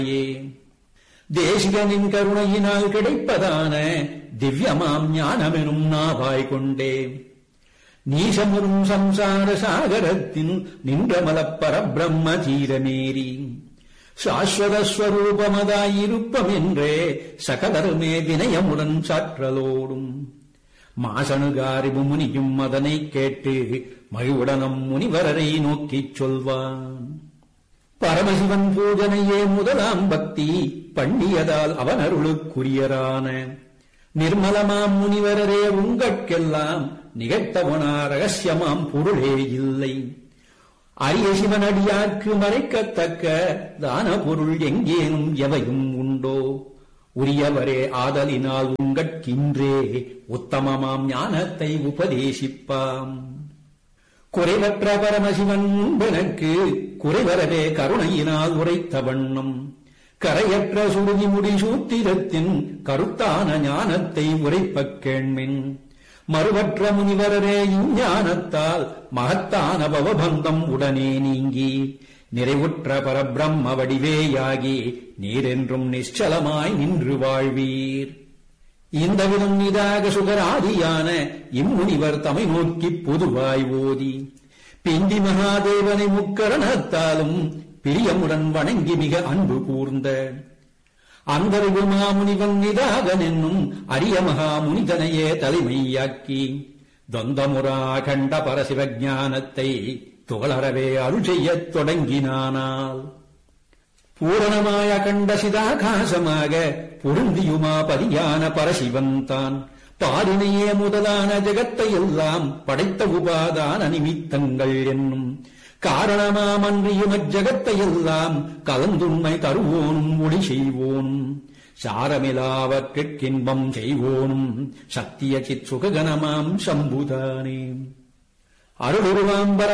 தேசிகனின் கருணையினால் கிடைப்பதான திவ்யமாம் ஞானமெனும் நாவாய் கொண்டே நீசமுறும் சம்சார சாகரத்தின் நின்றமலப் பரபிரம்ம தீரமேறி சாஸ்வத ஸ்வரூபமதாயிருப்பம் என்றே சகலருமே வினயமுடன் சாற்றலோடும் மாசணுகாரிபு முனியும் அதனைக் கேட்டு மகிழ்வுடனம் முனிவரரை நோக்கிச் சொல்வான் பரமசிவன் பூஜனையே முதலாம் பக்தி பண்ணியதால் அவன் அருளுக்குரியரான நிர்மலமாம் முனிவரரே உங்கட்கெல்லாம் நிகழ்த்தவனா ரகசியமாம் பொருளே இல்லை அரிய சிவனடியார்க்கு மறைக்கத்தக்க தான பொருள் எங்கேனும் எவையும் உண்டோ உரியவரே ஆதலினால் உங்கட்கின்றே உத்தமமாம் ஞானத்தை உபதேசிப்பாம் குறைவற்ற பரமசிவன் முன்பெனக்கு குறைவரவே கருணையினால் உரைத்த வண்ணம் கரையற்ற சுருதி முடி சூத்திரத்தின் கருத்தான ஞானத்தை உரைப்பக் கேண்மின் மறுவற்ற முனிவரரே இஞ்ஞானத்தால் மகத்தான பவபந்தம் உடனே நீங்கி நிறைவுற்ற பரபிரம்ம வடிவேயாகி நீரென்றும் நிശ്ചலமாய் நின்று வாழ்வீர் இந்த விதம் இதாக சுகராதியான இம்முனிவர் தமை நோக்கிப் பொதுவாய் ஓதி பிந்தி மகாதேவனை முக்கரணத்தாலும் பிரியமுடன் வணங்கி மிக அன்பு கூர்ந்த அந்தரிவு மாமுனிவன் நிதாகன் என்னும் அரிய மகாமுனிதனையே தலைமையாக்கி தொந்தமுரா கண்ட பரசிவஞானத்தை துகளறவே அருள் செய்யத் தொடங்கினானால் பூரணமாய கண்ட சிதாகாசமாக பொருந்தியுமா பதியான பரசிவன் தான் பாரினையே முதலான ஜெகத்தை எல்லாம் படைத்த உபாதான நிமித்தங்கள் என்னும் காரணமாமன்றியும் அஜகத்தை எல்லாம் கலந்துண்மை தருவோனும் ஒளி செய்வோனும் சாரமிலாவற்றிற்கின்பம் செய்வோனும் சத்திய சித் சுககணமாம் சம்புதானே அருளுருவாம்பர